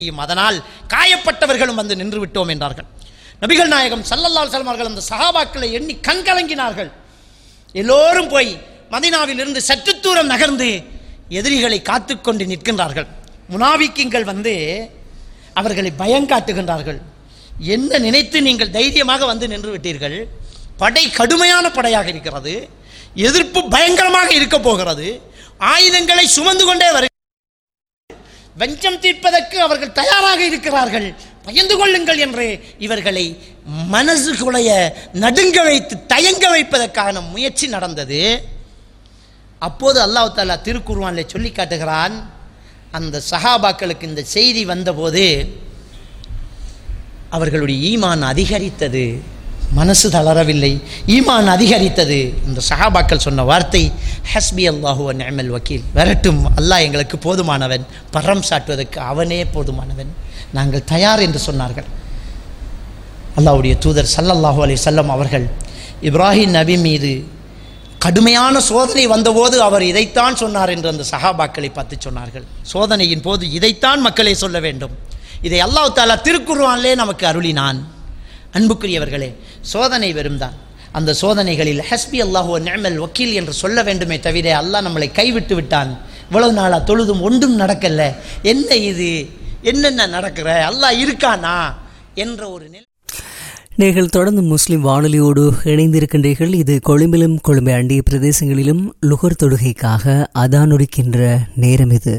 அதனால் காயப்பட்டவர்களும் வந்து நின்று விட்டோம் என்றார்கள் நபிகள் நாயகம் சல்லல்லாஹு அலைஹி வஸல்லம் அவர்கள் அந்த சஹாபாக்களை எண்ணி கண்கலங்கினார்கள் எல்லோரும் போய் மதீனாவிலிருந்து சற்று தூரம் நகர்ந்து எதிரிகளை காத்துக்கொண்டு நிற்கின்றார்கள் முனாவிக்கிங்கள் வந்து அவர்களை பயங்காட்டுகின்றார்கள் என்ன நினைத்து நீங்கள் தைரியமாக வந்து நின்று விட்டீர்கள் படை கடுமையான படையாக இருக்கிறது எதிர்ப்பு பயங்கரமாக இருக்க போகிறது ஆயுதங்களை சுமந்து கொண்டே வரு வஞ்சம் தீர்ப்பதற்கு அவர்கள் தயாராக இருக்கிறார்கள் பயந்து கொள்ளுங்கள் என்று இவர்களை மனசு குலைய நடுங்க வைத்து தயங்க வைப்பதற்கான முயற்சி நடந்தது அப்போது அல்லாஹ் தாலா திருக்குர்ஆனிலே சொல்லி காட்டுகிறான் அந்த சஹாபாக்களுக்கு இந்த செய்தி வந்தபோது அவர்களுடைய ஈமான் அதிகரித்தது மனசு தளரவில்லை ஈமான் அதிகரித்தது இந்த சஹாபாக்கள் சொன்ன வார்த்தை ஹஸ்பி அல்லாஹு நிஅமல் வக்கீல் வரட்டும் அல்லாஹ் எங்களுக்கு போதுமானவன் பரம் சாட்டுவதற்கு அவனே போதுமானவன் நாங்கள் தயார் என்று சொன்னார்கள் அல்லாஹ்வுடைய தூதர் ஸல்லல்லாஹு அலைஹி வஸல்லம் அவர்கள் இப்ராஹிம் நபி மீது கடுமையான சோதனை வந்தபோது அவர் இதைத்தான் சொன்னார் என்று அந்த சஹாபாக்களை பார்த்து சொன்னார்கள் சோதனையின் போது இதைத்தான் மக்களே சொல்ல வேண்டும் இதை அல்லாஹ் தாலா திருக்குர்ஆனிலே நமக்கு அருளினான் அன்புக்குரியவர்களே சோதனை வெறும்தான் அந்த சோதனைகளில் ஹஸ்பி அல்லாஹு நிஅமல் வக்கீல் என்று சொல்ல வேண்டுமே தவிர அல்லாஹ் நம்மளை கைவிட்டு விட்டான் இவ்வளவு நாளா தொழுதும் ஒன்றும் நடக்கல என்ன இது என்னென்ன நடக்கிற அல்லாஹ் இருக்கானா என்ற ஒரு நிலை நீங்கள் தொடர்ந்து முஸ்லிம் வானொலியோடு இணைந்திருக்கின்றீர்கள் இது கொழும்பிலும் கொழும்பை அண்டிய பிரதேசங்களிலும் லுகர் தொடுகைக்காக அதானொடுக்கின்ற நேரம் இது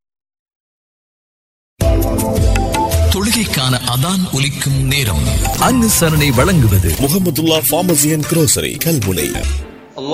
தொழுகைக்கான அதான் ஒலிக்கும் நேரம் அனுசரணை வழங்குவது Muhammadullah pharmacy and grocery Kalmunai